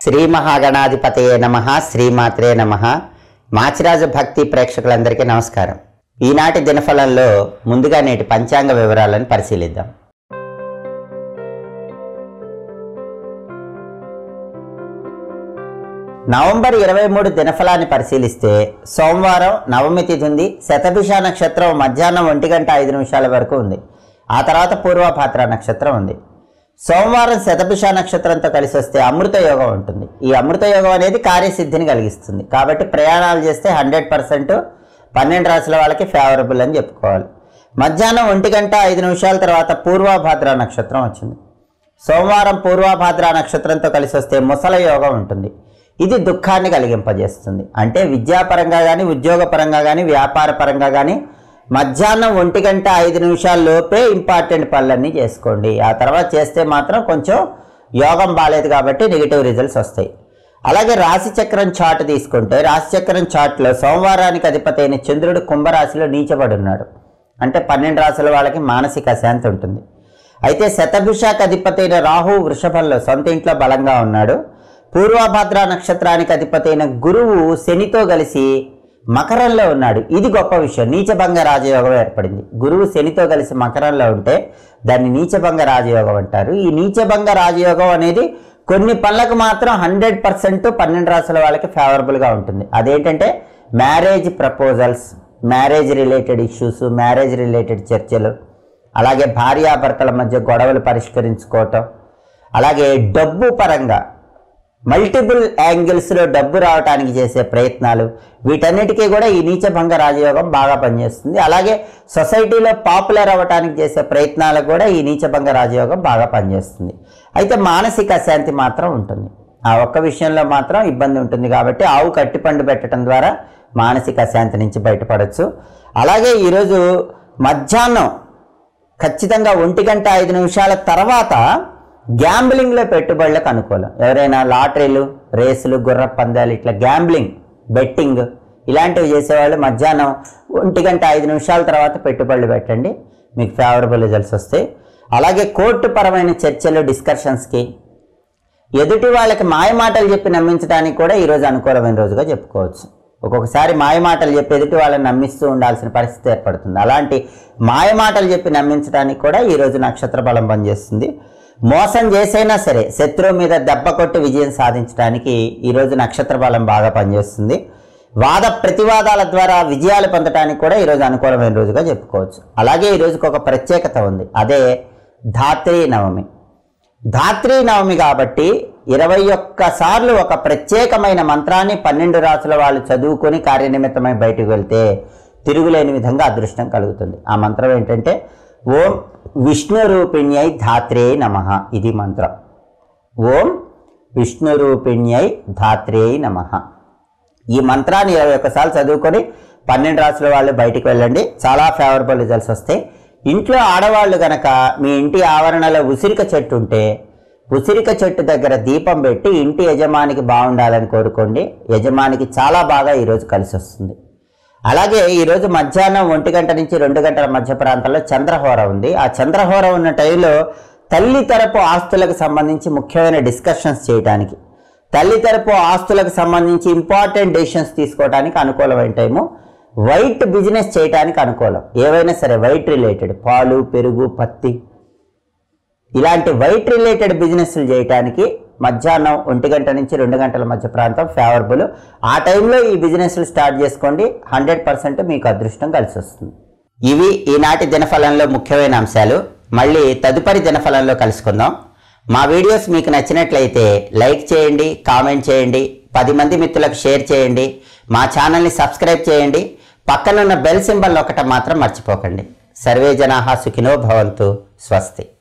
శ్రీ మహాగణాధిపతయే నమ శ్రీమాత్రే నమ మాచిరాజు భక్తి ప్రేక్షకులందరికీ నమస్కారం ఈనాటి దినఫలంలో ముందుగా నేటి పంచాంగ వివరాలను పరిశీలిద్దాం నవంబర్ ఇరవై మూడు దినఫలాన్ని పరిశీలిస్తే సోమవారం నవమి తిథి ఉంది శతభిష నక్షత్రం మధ్యాహ్నం ఒంటి గంట ఐదు నిమిషాల వరకు ఉంది ఆ తర్వాత పూర్వభాద్ర నక్షత్రం ఉంది సోమవారం శతభిష నక్షత్రంతో కలిసి వస్తే అమృత యోగం ఉంటుంది ఈ అమృత యోగం అనేది కార్యసిద్ధిని కలిగిస్తుంది కాబట్టి ప్రయాణాలు చేస్తే హండ్రెడ్ పర్సెంట్ పన్నెండు రాశుల వాళ్ళకి ఫేవరబుల్ అని చెప్పుకోవాలి మధ్యాహ్నం ఒంటి గంట ఐదు నిమిషాల తర్వాత పూర్వభాద్ర నక్షత్రం వచ్చింది సోమవారం పూర్వభాద్ర నక్షత్రంతో కలిసి వస్తే ముసల యోగం ఉంటుంది ఇది దుఃఖాన్ని కలిగింపజేస్తుంది అంటే విద్యాపరంగా కానీ ఉద్యోగపరంగా కానీ వ్యాపార పరంగా కానీ మధ్యాహ్నం ఒంటి గంట ఐదు నిమిషాల లోపే ఇంపార్టెంట్ పనులన్నీ చేసుకోండి ఆ తర్వాత చేస్తే మాత్రం కొంచెం యోగం బాగాలేదు కాబట్టి నెగిటివ్ రిజల్ట్స్ వస్తాయి అలాగే రాశి చక్రం చార్ట్ తీసుకుంటే రాశి చక్రం చార్ట్లో సోమవారానికి అధిపతి అయిన చంద్రుడు కుంభరాశిలో నీచబడి ఉన్నాడు అంటే పన్నెండు రాశుల వాళ్ళకి మానసిక అశాంతి ఉంటుంది అయితే శతభిషాక్ అధిపతి అయిన రాహు వృషభంలో సొంత ఇంట్లో బలంగా ఉన్నాడు పూర్వభద్ర నక్షత్రానికి అధిపతి అయిన గురువు శనితో కలిసి మకరంలో ఉన్నాడు ఇది గొప్ప విషయం నీచభంగ రాజయోగం ఏర్పడింది గురువు శనితో కలిసి మకరంలో ఉంటే దాన్ని నీచభంగ రాజయోగం అంటారు ఈ నీచభంగ రాజయోగం అనేది కొన్ని పనులకు మాత్రం హండ్రెడ్ పర్సెంట్ పన్నెండు రాసుల వాళ్ళకి ఫేవరబుల్గా ఉంటుంది అదేంటంటే marriage proposals marriage related issues marriage related చర్చలు అలాగే భార్యాభర్తల మధ్య గొడవలు పరిష్కరించుకోవటం అలాగే డబ్బు పరంగా మల్టిపుల్ యాంగిల్స్లో డబ్బు రావడానికి చేసే ప్రయత్నాలు వీటన్నిటికీ కూడా ఈ నీచభంగ రాజయోగం బాగా పనిచేస్తుంది అలాగే సొసైటీలో పాపులర్ అవ్వడానికి చేసే ప్రయత్నాలకు కూడా ఈ నీచభంగ రాజయోగం బాగా పనిచేస్తుంది అయితే మానసిక అశాంతి మాత్రం ఉంటుంది ఆ ఒక్క విషయంలో మాత్రం ఇబ్బంది ఉంటుంది కాబట్టి ఆవు కట్టిపండు పెట్టడం ద్వారా మానసిక అశాంతి నుంచి బయటపడవచ్చు అలాగే ఈరోజు మధ్యాహ్నం ఖచ్చితంగా ఒంటి గంట ఐదు నిమిషాల తర్వాత గ్యాంబ్లింగ్లో పెట్టుబడులకు అనుకూలం ఎవరైనా లాటరీలు రేసులు గుర్ర పందాలు ఇట్లా గ్యాంబ్లింగ్ బెట్టింగ్ ఇలాంటివి చేసేవాళ్ళు మధ్యాహ్నం ఒంటి గంట ఐదు నిమిషాల తర్వాత పెట్టుబడులు పెట్టండి మీకు ఫేవరబుల్ రిజల్ట్స్ వస్తాయి అలాగే కోర్టు పరమైన చర్చలు డిస్కషన్స్కి ఎదుటి వాళ్ళకి మాయమాటలు చెప్పి నమ్మించడానికి కూడా ఈరోజు అనుకూలమైన రోజుగా చెప్పుకోవచ్చు ఒక్కొక్కసారి మాయమాటలు చెప్పి ఎదుటి వాళ్ళని నమ్మిస్తూ ఉండాల్సిన పరిస్థితి ఏర్పడుతుంది అలాంటి మాయమాటలు చెప్పి నమ్మించడానికి కూడా ఈరోజు నక్షత్ర బలం పనిచేస్తుంది మోసం చేసైనా సరే శత్రువు మీద దెబ్బ కొట్టి విజయం సాధించడానికి ఈరోజు నక్షత్ర బలం బాగా పనిచేస్తుంది వాద ప్రతివాదాల ద్వారా విజయాలు పొందడానికి కూడా ఈరోజు అనుకూలమైన రోజుగా చెప్పుకోవచ్చు అలాగే ఈ రోజుకి ఒక ప్రత్యేకత ఉంది అదే ధాత్రి నవమి ధాత్రి నవమి కాబట్టి ఇరవై ఒక్క సార్లు ఒక ప్రత్యేకమైన మంత్రాన్ని పన్నెండు రాసుల వాళ్ళు చదువుకొని కార్యనిమిత్తమై బయటకు వెళ్తే తిరుగులేని విధంగా అదృష్టం కలుగుతుంది ఆ మంత్రం ఏంటంటే ఓం విష్ణు రూపిణ్యై ధాత్రే నమ ఇది మంత్రం ఓం విష్ణు రూపిణ్యై ధాత్రే నమ ఈ మంత్రాన్ని ఇరవై ఒక్కసార్లు చదువుకొని పన్నెండు రాసుల వాళ్ళు బయటికి వెళ్ళండి చాలా ఫేవరబుల్ రిజల్ట్స్ వస్తాయి ఇంట్లో ఆడవాళ్ళు గనక మీ ఇంటి ఆవరణలో ఉసిరిక చెట్టు ఉంటే ఉసిరిక చెట్టు దగ్గర దీపం పెట్టి ఇంటి యజమానికి బాగుండాలని కోరుకోండి యజమానికి చాలా బాగా ఈరోజు కలిసి వస్తుంది అలాగే ఈరోజు మధ్యాహ్నం ఒంటి గంట నుంచి రెండు గంటల మధ్య ప్రాంతంలో చంద్రహోర ఉంది ఆ చంద్రహోర ఉన్న టైంలో తల్లి తరపు ఆస్తులకు సంబంధించి ముఖ్యమైన డిస్కషన్స్ చేయడానికి తల్లి తరపు ఆస్తులకు సంబంధించి ఇంపార్టెంట్ డెసిషన్స్ తీసుకోవడానికి అనుకూలమైన టైము వైట్ బిజినెస్ చేయడానికి అనుకూలం ఏవైనా సరే వైట్ రిలేటెడ్ పాలు పెరుగు పత్తి ఇలాంటి వైట్ రిలేటెడ్ బిజినెస్లు చేయడానికి మధ్యాహ్నం ఒంటి గంట నుంచి రెండు గంటల మధ్య ప్రాంతం ఫేవరబుల్ ఆ టైంలో ఈ బిజినెస్లు స్టార్ట్ చేసుకోండి హండ్రెడ్ పర్సెంట్ మీకు అదృష్టం కలిసి వస్తుంది ఇవి ఈనాటి దినఫలంలో ముఖ్యమైన అంశాలు మళ్ళీ తదుపరి దినఫలంలో కలుసుకుందాం మా వీడియోస్ మీకు నచ్చినట్లయితే లైక్ చేయండి కామెంట్ చేయండి పది మంది మిత్రులకు షేర్ చేయండి మా ఛానల్ని సబ్స్క్రైబ్ చేయండి పక్కనున్న బెల్ సింబల్ ఒకట మాత్రం మర్చిపోకండి సర్వే జనాహా సుఖినో భవంతు స్వస్తి